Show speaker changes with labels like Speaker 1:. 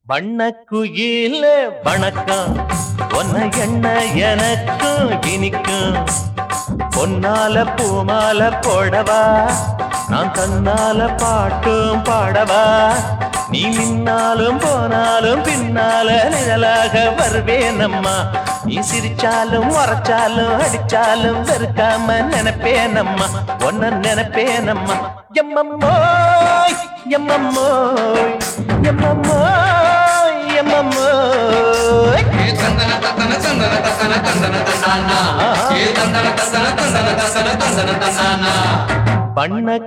Speaker 1: வண்ணக்குயில வணக்கம் ஒன்ன எண்ண எனக்கும் இனிக்கும் பொன்னால பூமால போடவா நான் தன்னால பாட்டும் பாடவா நீ நின்னாலும் போனாலும் பின்னால நிழலாக வருவேனம்மா நீ சிரிச்சாலும் மறைச்சாலும் அடிச்சாலும் வெறுக்காம நினைப்பேனம்மா ஒன்ன நினைப்பேனம்மா எம்மம்மோய் எம்மம்மோய் எம்மம்மோய் எம்மம்மோய்
Speaker 2: ஏ தந்தன தந்தன தந்தன தந்தன தந்தன தந்தானா ஏ தந்தன தந்தன தந்தன தந்தன தந்தன தந்தானா
Speaker 1: வண்ண